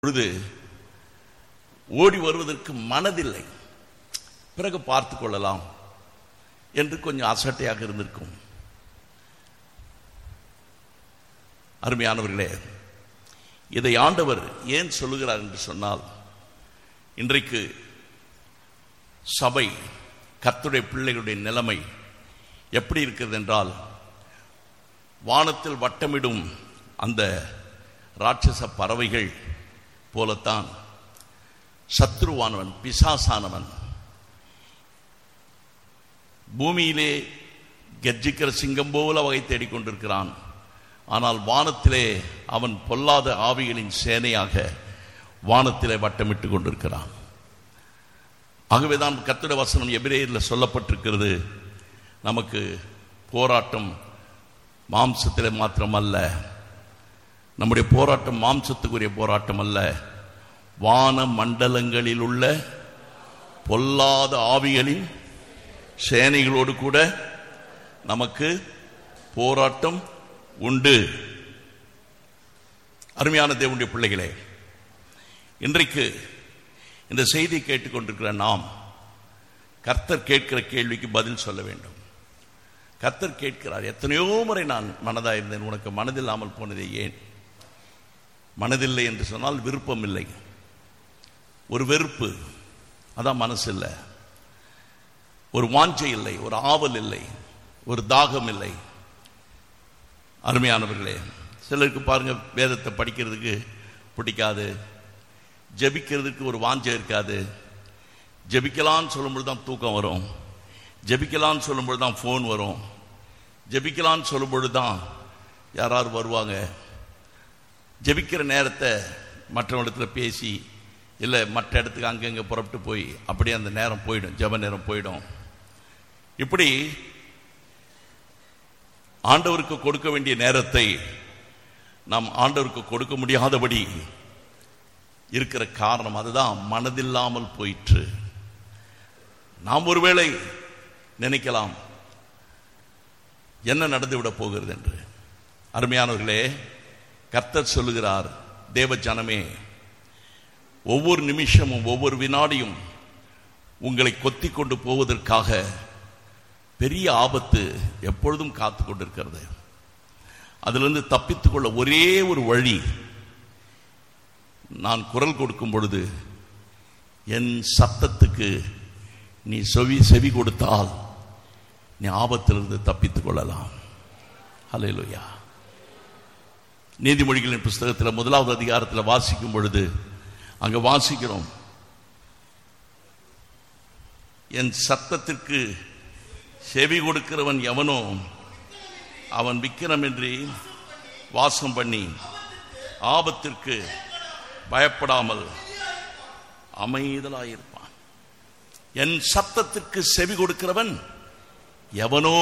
பொழுது ஓடி வருவதற்கு மனதில்லை பிறகு பார்த்து கொள்ளலாம் என்று கொஞ்சம் அசட்டையாக இருந்திருக்கும் அருமையானவர்களே இதை ஆண்டவர் ஏன் சொல்லுகிறார் என்று சொன்னால் இன்றைக்கு சபை கர்த்தருடைய பிள்ளைகளுடைய நிலைமை எப்படி இருக்கிறது என்றால் வானத்தில் வட்டமிடும் அந்த ராட்சச பறவைகள் போலத்தான் சத்ருவானவன் பிசாசானவன் பூமியிலே கர்ஜிக்கிற சிங்கம் போல வகை தேடிக்கொண்டிருக்கிறான் ஆனால் வானத்திலே அவன் பொல்லாத ஆவிகளின் சேனையாக வானத்திலே வட்டமிட்டு கொண்டிருக்கிறான் ஆகவேதான் கத்திர வசனம் எபிரேயரில் சொல்லப்பட்டிருக்கிறது நமக்கு போராட்டம் மாம்சத்தில் மாத்திரமல்ல நம்முடைய போராட்டம் மாம்சத்துக்குரிய போராட்டம் அல்ல வான மண்டலங்களில் உள்ள பொல்லாத ஆவிகளின் சேனைகளோடு கூட நமக்கு போராட்டம் உண்டு அருமையான தேவனுடைய பிள்ளைகளே இன்றைக்கு இந்த செய்தி கேட்டுக்கொண்டிருக்கிற நாம் கர்த்தர் கேட்கிற கேள்விக்கு பதில் சொல்ல வேண்டும் கர்த்தர் கேட்கிறார் எத்தனையோ முறை நான் மனதாக இருந்தேன் உனக்கு மனதில்லாமல் போனதே ஏன் மனதில்லை என்று சொன்னால் விருப்பம் இல்லை ஒரு வெறுப்பு அதான் மனசு இல்லை ஒரு வாஞ்சை இல்லை ஒரு ஆவல் இல்லை ஒரு தாகம் இல்லை அருமையானவர்களே சிலருக்கு பாருங்க வேதத்தை படிக்கிறதுக்கு பிடிக்காது ஜெபிக்கிறதுக்கு ஒரு வாஞ்சை இருக்காது ஜெபிக்கலான்னு சொல்லும்போது தான் தூக்கம் வரும் ஜெபிக்கலான்னு சொல்லும்போது தான் ஃபோன் வரும் ஜெபிக்கலான்னு சொல்லும்பொழுது தான் யாராவது வருவாங்க ஜெபிக்கிற நேரத்தை மற்றவங்களிடத்துல பேசி இல்லை மற்ற இடத்துக்கு அங்கங்கே புறப்பட்டு போய் அப்படியே அந்த நேரம் போயிடும் ஜெப நேரம் போயிடும் இப்படி ஆண்டவருக்கு கொடுக்க வேண்டிய நேரத்தை நாம் ஆண்டவருக்கு கொடுக்க முடியாதபடி இருக்கிற காரணம் அதுதான் மனதில்லாமல் போயிற்று நாம் ஒருவேளை நினைக்கலாம் என்ன நடந்துவிட போகிறது என்று அருமையானவர்களே கர்த்தர் சொல்லுகிறார் தேவ ஜனமே ஒவ்வொரு நிமிஷமும் ஒவ்வொரு வினாடியும் உங்களை கொத்தி கொண்டு போவதற்காக பெரிய ஆபத்து எப்பொழுதும் காத்து கொண்டிருக்கிறது அதிலிருந்து தப்பித்துக் கொள்ள ஒரே ஒரு வழி நான் குரல் கொடுக்கும் பொழுது என் சத்தத்துக்கு நீ செவி செவி கொடுத்தால் நீ ஆபத்திலிருந்து தப்பித்துக் கொள்ளலாம் ஹalleluya நீதிமொழிகளின் புஸ்தகத்தில் முதலாவது அதிகாரத்தில் வாசிக்கும் பொழுது அங்க வாசிக்கிறோம் என் சத்தத்திற்கு செவி கொடுக்கிறவன் எவனோ அவன் விக்கிரமின்றி வாசம் பண்ணி ஆபத்திற்கு பயப்படாமல் அமைதலாயிருப்பான் என் சத்தத்திற்கு செவி கொடுக்கிறவன் எவனோ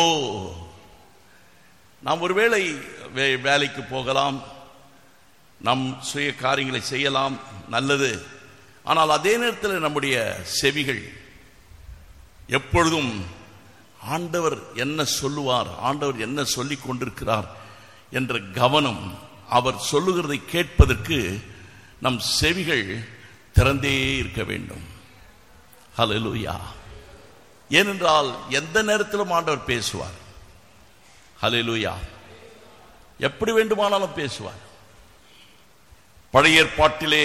நாம் ஒருவேளை வே- வேலைக்கு போகலாம் நம் சுய காரியங்களை செய்யலாம் நல்லது ஆனால் அதே நேரத்தில் நம்முடைய செவிகள் எப்பொழுதும் ஆண்டவர் என்ன சொல்லுவார் ஆண்டவர் என்ன சொல்லிக் கொண்டிருக்கிறார் என்ற கவனம் அவர் சொல்லுகிறதை கேட்பதற்கு நம் செவிகள் திறந்தே இருக்க வேண்டும் ஹalleluya ஏனென்றால் எந்த நேரத்திலும் ஆண்டவர் பேசுவார் ஹalleluya எப்படி வேண்டுமானாலும் பேசுவார் பழைய ஏற்பாட்டிலே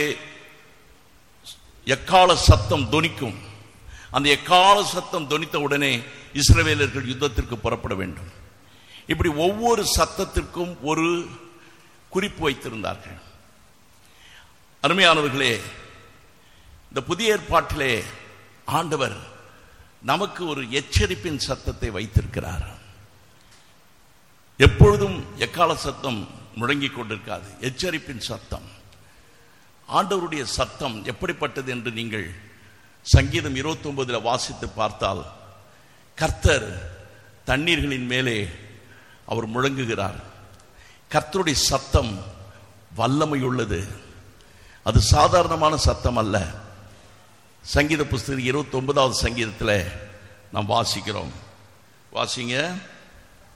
எக்கால சத்தம் தொனிக்கும் அந்த எக்கால சத்தம் தொனித்த உடனே இஸ்ரவேலர்கள் யுத்தத்திற்கு புறப்பட வேண்டும் இப்படி ஒவ்வொரு சத்தத்திற்கும் ஒரு குறிப்பு வைத்திருந்தார்கள் அருமையானவர்களே இந்த புதிய ஏற்பாட்டிலே ஆண்டவர் நமக்கு ஒரு எச்சரிப்பின் சத்தத்தை வைத்திருக்கிறார் எப்பொழுதும் எக்கால சத்தம் முழங்கிக் கொண்டிருக்காது எச்சரிப்பின் சத்தம் ஆண்டவருடைய சத்தம் எப்படிப்பட்டது என்று நீங்கள் சங்கீதம் 29 வாசித்து பார்த்தால் கர்த்தர் தண்ணீர்களின் மேலே அவர் முழங்குகிறார் கர்த்தருடைய சத்தம் வல்லமையுள்ளது அது சாதாரணமான சத்தம் அல்ல சங்கீத புஸ்தகம் 29வது சங்கீதத்தில் நாம் வாசிக்கிறோம் வாசிங்க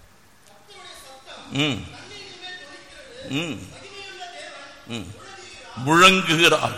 ம் ம் ம் முழங்குகிறார்